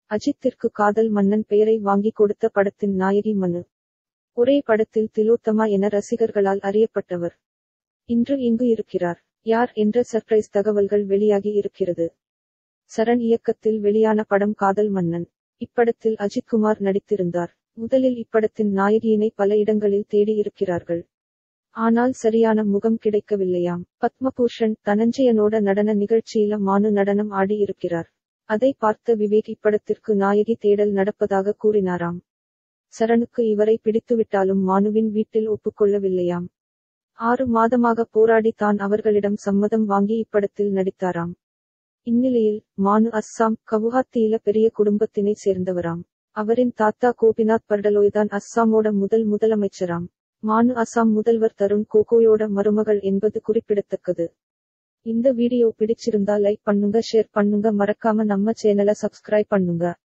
அஜித்திற்கு காதல் மன்னன் பெயரை வாங்கி கொடுத்த படத்தின் நாயகி மனு ஒரே படத்தில் திலோத்தமா என ரசிகர்களால் அறியப்பட்டவர் இன்று இங்கு இருக்கிறார் யார் என்ற சர்ப்ரைஸ் தகவல்கள் வெளியாகி இருக்கிறது சரண் இயக்கத்தில் வெளியான படம் காதல் மன்னன் இப்படத்தில் அஜித்குமார் நடித்திருந்தார் முதலில் இப்படத்தின் நாயகியினை பல இடங்களில் தேடி இருக்கிறார்கள் ஆனால் சரியான முகம் கிடைக்கவில்லையாம் பத்மபூஷன் தனஞ்சயனோட நடன நிகழ்ச்சியில மானு நடனம் ஆடி இருக்கிறார் அதை பார்த்த விவேக் இப்படத்திற்கு நாயகி தேடல் நடப்பதாக கூறினாராம் சரணுக்கு இவரை பிடித்துவிட்டாலும் மானுவின் வீட்டில் ஒப்புக்கொள்ளவில்லையாம் ஆறு மாதமாக போராடி தான் அவர்களிடம் சம்மதம் வாங்கி இப்படத்தில் நடித்தாராம் இந்நிலையில் மானு அஸ்ஸாம் கவுஹாத்தியில பெரிய குடும்பத்தினை சேர்ந்தவராம் அவரின் தாத்தா கோபிநாத் பர்டலோய்தான் அஸ்ஸாமோட முதல் முதலமைச்சராம் மானு அசாம் முதல்வர் தருண் கோகோயோட மருமகள் என்பது குறிப்பிடத்தக்கது இந்த வீடியோ பிடிச்சிருந்தா லைக் பண்ணுங்க ஷேர் பண்ணுங்க மறக்காம நம்ம சேனலை சப்ஸ்கிரைப் பண்ணுங்க